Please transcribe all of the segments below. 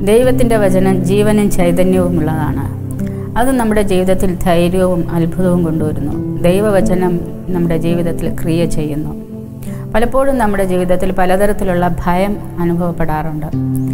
ദൈവത്തിൻ്റെ വചനം ജീവനും ചൈതന്യവുമുള്ളതാണ് അത് നമ്മുടെ ജീവിതത്തിൽ ധൈര്യവും അത്ഭുതവും കൊണ്ടുവരുന്നു ദൈവവചനം നമ്മുടെ ജീവിതത്തിൽ ക്രിയ ചെയ്യുന്നു പലപ്പോഴും നമ്മുടെ ജീവിതത്തിൽ പലതരത്തിലുള്ള ഭയം അനുഭവപ്പെടാറുണ്ട്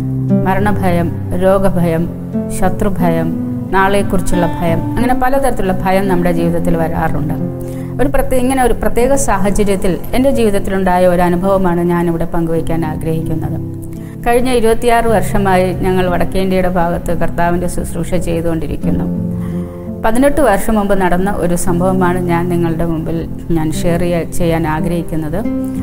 മരണഭയം രോഗഭയം ശത്രുഭയം നാളെക്കുറിച്ചുള്ള ഭയം അങ്ങനെ പലതരത്തിലുള്ള ഭയം നമ്മുടെ ജീവിതത്തിൽ വരാറുണ്ട് ഒരു പ്രത്യേക ഇങ്ങനെ ഒരു പ്രത്യേക സാഹചര്യത്തിൽ എൻ്റെ ജീവിതത്തിലുണ്ടായ ഒരു അനുഭവമാണ് ഞാനിവിടെ പങ്കുവയ്ക്കാൻ ആഗ്രഹിക്കുന്നത് കഴിഞ്ഞ ഇരുപത്തിയാറ് വർഷമായി ഞങ്ങൾ വടക്കേന്ത്യയുടെ ഭാഗത്ത് കർത്താവിൻ്റെ ശുശ്രൂഷ ചെയ്തുകൊണ്ടിരിക്കുന്നു പതിനെട്ട് വർഷം മുമ്പ് നടന്ന ഒരു സംഭവമാണ് ഞാൻ നിങ്ങളുടെ മുമ്പിൽ ഞാൻ ഷെയർ ചെയ്യാൻ ആഗ്രഹിക്കുന്നത്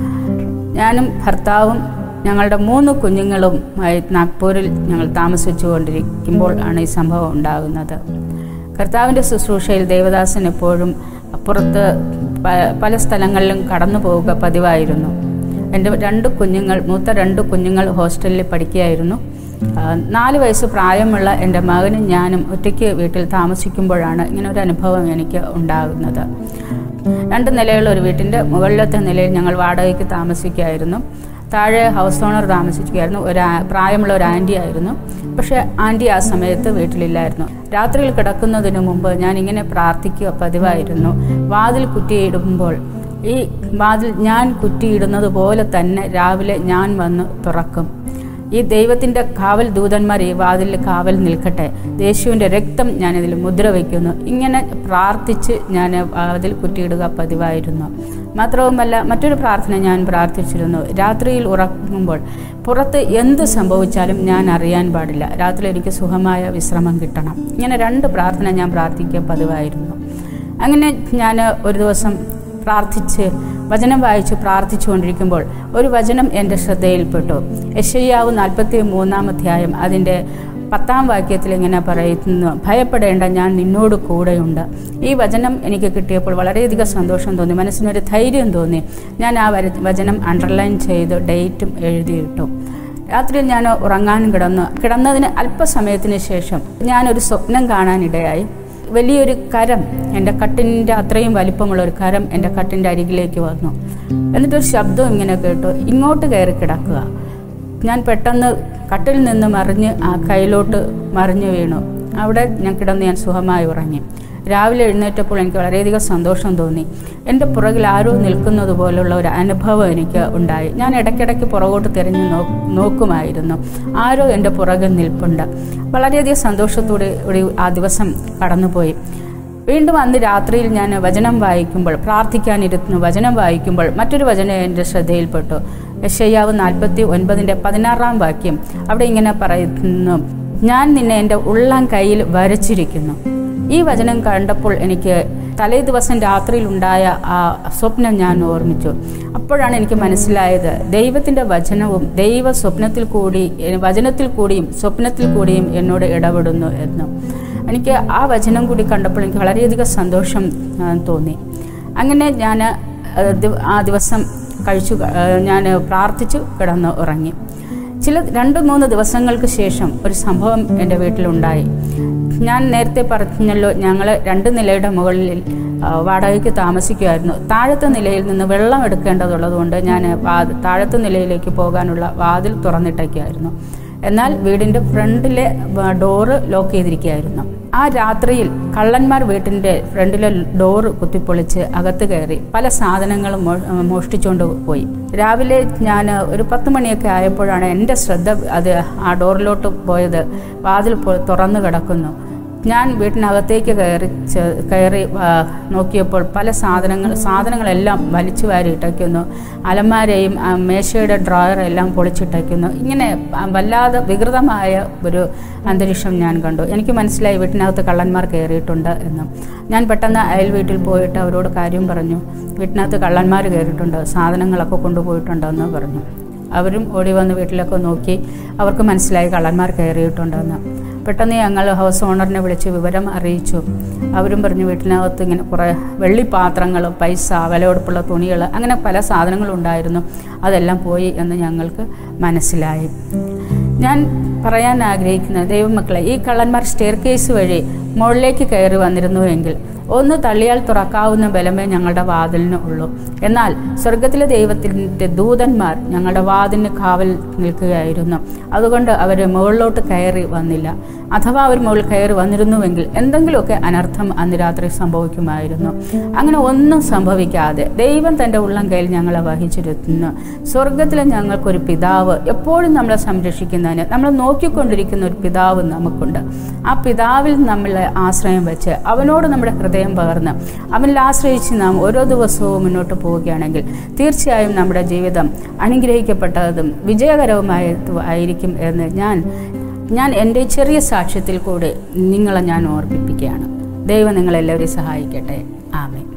ഞാനും ഭർത്താവും ഞങ്ങളുടെ മൂന്ന് കുഞ്ഞുങ്ങളുമായി നാഗ്പൂരിൽ ഞങ്ങൾ താമസിച്ചു കൊണ്ടിരിക്കുമ്പോൾ ആണ് ഈ സംഭവം ഉണ്ടാകുന്നത് കർത്താവിൻ്റെ ശുശ്രൂഷയിൽ ദേവദാസൻ എപ്പോഴും അപ്പുറത്ത് പല സ്ഥലങ്ങളിലും കടന്നു പോവുക പതിവായിരുന്നു എൻ്റെ രണ്ട് കുഞ്ഞുങ്ങൾ മൂത്ത രണ്ട് കുഞ്ഞുങ്ങൾ ഹോസ്റ്റലിൽ പഠിക്കുകയായിരുന്നു നാല് വയസ്സ് പ്രായമുള്ള എൻ്റെ മകനും ഞാനും ഒറ്റയ്ക്ക് വീട്ടിൽ താമസിക്കുമ്പോഴാണ് ഇങ്ങനെ ഒരു അനുഭവം എനിക്ക് ഉണ്ടാകുന്നത് രണ്ട് നിലയുള്ള ഒരു വീട്ടിൻ്റെ മുകളിലത്തെ നിലയിൽ ഞങ്ങൾ വാടകയ്ക്ക് താമസിക്കുകയായിരുന്നു താഴെ ഹൗസ് ഓണർ താമസിക്കുകയായിരുന്നു ഒരു പ്രായമുള്ള ഒരു ആൻറ്റി ആയിരുന്നു പക്ഷേ ആൻറ്റി ആ സമയത്ത് വീട്ടിലില്ലായിരുന്നു രാത്രിയിൽ കിടക്കുന്നതിന് മുമ്പ് ഞാൻ ഇങ്ങനെ പ്രാർത്ഥിക്കുക പതിവായിരുന്നു വാതിൽ കുറ്റിയിടുമ്പോൾ ഈ വാതിൽ ഞാൻ കുറ്റിയിടുന്നത് പോലെ തന്നെ രാവിലെ ഞാൻ വന്ന് തുറക്കും ഈ ദൈവത്തിൻ്റെ കാവൽ ദൂതന്മാർ ഈ വാതിലിൽ കാവൽ നിൽക്കട്ടെ യേശുവിൻ്റെ രക്തം ഞാനിതിൽ മുദ്ര വയ്ക്കുന്നു ഇങ്ങനെ പ്രാർത്ഥിച്ച് ഞാൻ വാതിൽ കുറ്റിയിടുക പതിവായിരുന്നു മാത്രവുമല്ല മറ്റൊരു പ്രാർത്ഥന ഞാൻ പ്രാർത്ഥിച്ചിരുന്നു രാത്രിയിൽ ഉറങ്ങുമ്പോൾ പുറത്ത് എന്ത് സംഭവിച്ചാലും ഞാൻ അറിയാൻ പാടില്ല രാത്രി എനിക്ക് സുഖമായ വിശ്രമം കിട്ടണം ഇങ്ങനെ രണ്ട് പ്രാർത്ഥന ഞാൻ പ്രാർത്ഥിക്കുക പതിവായിരുന്നു അങ്ങനെ ഞാൻ ഒരു ദിവസം പ്രാർത്ഥിച്ച് വചനം വായിച്ച് പ്രാർത്ഥിച്ചുകൊണ്ടിരിക്കുമ്പോൾ ഒരു വചനം എൻ്റെ ശ്രദ്ധയിൽപ്പെട്ടു യശയ്യാവ് നാൽപ്പത്തി മൂന്നാം അധ്യായം അതിൻ്റെ പത്താം വാക്യത്തിൽ ഇങ്ങനെ പറയുന്നു ഭയപ്പെടേണ്ട ഞാൻ നിന്നോട് കൂടെയുണ്ട് ഈ വചനം എനിക്ക് കിട്ടിയപ്പോൾ വളരെയധികം സന്തോഷം തോന്നി മനസ്സിനൊരു ധൈര്യം തോന്നി ഞാൻ ആ വചനം അണ്ടർലൈൻ ചെയ്ത് ഡേറ്റും എഴുതിയിട്ടു രാത്രിയിൽ ഞാൻ ഉറങ്ങാനും കിടന്നു കിടന്നതിന് അല്പസമയത്തിന് ശേഷം ഞാനൊരു സ്വപ്നം കാണാനിടയായി വലിയൊരു കരം എൻ്റെ കട്ടിൻ്റെ അത്രയും വലിപ്പമുള്ള ഒരു കരം എൻ്റെ കട്ടിൻ്റെ അരികിലേക്ക് വന്നു എന്നിട്ടൊരു ശബ്ദം ഇങ്ങനെ കേട്ടു ഇങ്ങോട്ട് കയറി കിടക്കുക ഞാൻ പെട്ടെന്ന് കട്ടിൽ നിന്ന് മറിഞ്ഞ് ആ കയ്യിലോട്ട് മറിഞ്ഞു വീണു അവിടെ ഞാൻ കിടന്ന് ഞാൻ സുഖമായി ഉറങ്ങി രാവിലെ എഴുന്നേറ്റപ്പോൾ എനിക്ക് വളരെയധികം സന്തോഷം തോന്നി എൻ്റെ പുറകിൽ ആരോ നിൽക്കുന്നത് പോലുള്ള ഒരു അനുഭവം എനിക്ക് ഉണ്ടായി ഞാൻ ഇടയ്ക്കിടയ്ക്ക് പുറകോട്ട് തിരിഞ്ഞ് നോ നോക്കുമായിരുന്നു ആരോ എൻ്റെ പുറകിൽ നിൽപ്പുണ്ട് വളരെയധികം സന്തോഷത്തോടെ ആ ദിവസം കടന്നുപോയി വീണ്ടും അന്ന് രാത്രിയിൽ ഞാൻ വചനം വായിക്കുമ്പോൾ പ്രാർത്ഥിക്കാനിരുന്നു വചനം വായിക്കുമ്പോൾ മറ്റൊരു വചനം എൻ്റെ ശ്രദ്ധയിൽപ്പെട്ടു യശയ്യാവ് നാൽപ്പത്തി ഒൻപതിൻ്റെ പതിനാറാം വാക്യം അവിടെ ഇങ്ങനെ പറയുന്നു ഞാൻ നിന്നെ എൻ്റെ ഉള്ളം കയ്യിൽ വരച്ചിരിക്കുന്നു ഈ വചനം കണ്ടപ്പോൾ എനിക്ക് തലേ ദിവസം രാത്രിയിൽ ഉണ്ടായ ആ സ്വപ്നം ഞാൻ ഓർമ്മിച്ചു അപ്പോഴാണ് എനിക്ക് മനസ്സിലായത് ദൈവത്തിൻ്റെ വചനവും ദൈവ സ്വപ്നത്തിൽ കൂടി വചനത്തിൽ കൂടിയും സ്വപ്നത്തിൽ കൂടിയും എന്നോട് ഇടപെടുന്നു എന്ന് എനിക്ക് ആ വചനം കൂടി കണ്ടപ്പോൾ എനിക്ക് വളരെയധികം സന്തോഷം തോന്നി അങ്ങനെ ഞാൻ ആ ദിവസം കഴിച്ചു ഞാൻ പ്രാർത്ഥിച്ചു കിടന്ന് ഉറങ്ങി ചില രണ്ട് മൂന്ന് ദിവസങ്ങൾക്ക് ശേഷം ഒരു സംഭവം എൻ്റെ വീട്ടിലുണ്ടായി ഞാൻ നേരത്തെ പറഞ്ഞല്ലോ ഞങ്ങൾ രണ്ട് നിലയുടെ മുകളിൽ വാടകയ്ക്ക് താമസിക്കുമായിരുന്നു താഴത്തെ നിലയിൽ നിന്ന് വെള്ളം എടുക്കേണ്ടതുള്ളതുകൊണ്ട് ഞാൻ താഴത്തെ നിലയിലേക്ക് പോകാനുള്ള വാതിൽ തുറന്നിട്ടേക്കായിരുന്നു എന്നാൽ വീടിൻ്റെ ഫ്രണ്ടിലെ ഡോറ് ലോക്ക് ചെയ്തിരിക്കുകയായിരുന്നു ആ രാത്രിയിൽ കള്ളന്മാർ വീട്ടിൻ്റെ ഫ്രണ്ടിലെ ഡോറ് കുത്തിപ്പൊളിച്ച് അകത്ത് കയറി പല സാധനങ്ങളും മോഷ്ടിച്ചുകൊണ്ട് പോയി രാവിലെ ഞാൻ ഒരു പത്ത് മണിയൊക്കെ ആയപ്പോഴാണ് എൻ്റെ ശ്രദ്ധ അത് ആ ഡോറിലോട്ട് പോയത് വാതിൽ തുറന്നു കിടക്കുന്നു ഞാൻ വീട്ടിനകത്തേക്ക് കയറി കയറി നോക്കിയപ്പോൾ പല സാധനങ്ങൾ സാധനങ്ങളെല്ലാം വലിച്ചു വാരി ഇട്ടയ്ക്കുന്നു അലമാരയും മേശയുടെ ഡ്രോയറെല്ലാം പൊളിച്ചിട്ടയ്ക്കുന്നു ഇങ്ങനെ വല്ലാതെ വികൃതമായ ഒരു അന്തരീക്ഷം ഞാൻ കണ്ടു എനിക്ക് മനസ്സിലായി വീട്ടിനകത്ത് കള്ളന്മാർ കയറിയിട്ടുണ്ട് എന്ന് ഞാൻ പെട്ടെന്ന് അയൽ വീട്ടിൽ പോയിട്ട് അവരോട് കാര്യം പറഞ്ഞു വീട്ടിനകത്ത് കള്ളന്മാർ കയറിയിട്ടുണ്ട് സാധനങ്ങളൊക്കെ കൊണ്ടുപോയിട്ടുണ്ടെന്ന് പറഞ്ഞു അവരും ഓടി വന്ന് വീട്ടിലൊക്കെ നോക്കി അവർക്ക് മനസ്സിലായി കള്ളന്മാർ കയറിയിട്ടുണ്ടെന്ന് പെട്ടെന്ന് ഞങ്ങൾ ഹൗസ് ഓണറിനെ വിളിച്ച് വിവരം അറിയിച്ചു അവരും പറഞ്ഞു വീട്ടിനകത്ത് ഇങ്ങനെ കുറേ വെള്ളിപ്പാത്രങ്ങൾ പൈസ വിലയെടുപ്പുള്ള തുണികൾ അങ്ങനെ പല സാധനങ്ങളും ഉണ്ടായിരുന്നു അതെല്ലാം പോയി എന്ന് ഞങ്ങൾക്ക് മനസ്സിലായി ഞാൻ പറയാൻ ആഗ്രഹിക്കുന്നത് ദൈവമക്കളെ ഈ കള്ളന്മാർ സ്റ്റെയർ കേസ് വഴി മുകളിലേക്ക് കയറി വന്നിരുന്നുവെങ്കിൽ ഒന്ന് തള്ളിയാൽ തുറക്കാവുന്ന ബലമേ ഞങ്ങളുടെ വാതിലിന് ഉള്ളൂ എന്നാൽ സ്വർഗത്തിലെ ദൈവത്തിൻ്റെ ദൂതന്മാർ ഞങ്ങളുടെ വാതിലിന് കാവൽ നിൽക്കുകയായിരുന്നു അതുകൊണ്ട് അവർ മുകളിലോട്ട് കയറി വന്നില്ല അഥവാ അവർ മുകളിൽ കയറി വന്നിരുന്നുവെങ്കിൽ എന്തെങ്കിലുമൊക്കെ അനർത്ഥം അന്ന് രാത്രി സംഭവിക്കുമായിരുന്നു അങ്ങനെ ഒന്നും സംഭവിക്കാതെ ദൈവം തൻ്റെ ഉള്ളം കയ്യിൽ ഞങ്ങളെ വഹിച്ചിരുന്നു സ്വർഗത്തിലെ ഞങ്ങൾക്കൊരു പിതാവ് എപ്പോഴും നമ്മളെ സംരക്ഷിക്കുന്നതിന് നമ്മൾ നോക്കിക്കൊണ്ടിരിക്കുന്ന ഒരു പിതാവ് നമുക്കുണ്ട് ആ പിതാവിൽ നമ്മളെ ആശ്രയം വെച്ച് അവനോട് നമ്മുടെ ഹൃദയം പകർന്ന് അവനിൽ ആശ്രയിച്ച് നാം ഓരോ ദിവസവും മുന്നോട്ട് പോവുകയാണെങ്കിൽ തീർച്ചയായും നമ്മുടെ ജീവിതം അനുഗ്രഹിക്കപ്പെട്ടതും വിജയകരവുമായതും ആയിരിക്കും എന്ന് ഞാൻ ഞാൻ എൻ്റെ ചെറിയ സാക്ഷ്യത്തിൽ കൂടെ നിങ്ങളെ ഞാൻ ഓർമ്മിപ്പിക്കുകയാണ് ദൈവം നിങ്ങളെല്ലാവരെയും സഹായിക്കട്ടെ ആമേ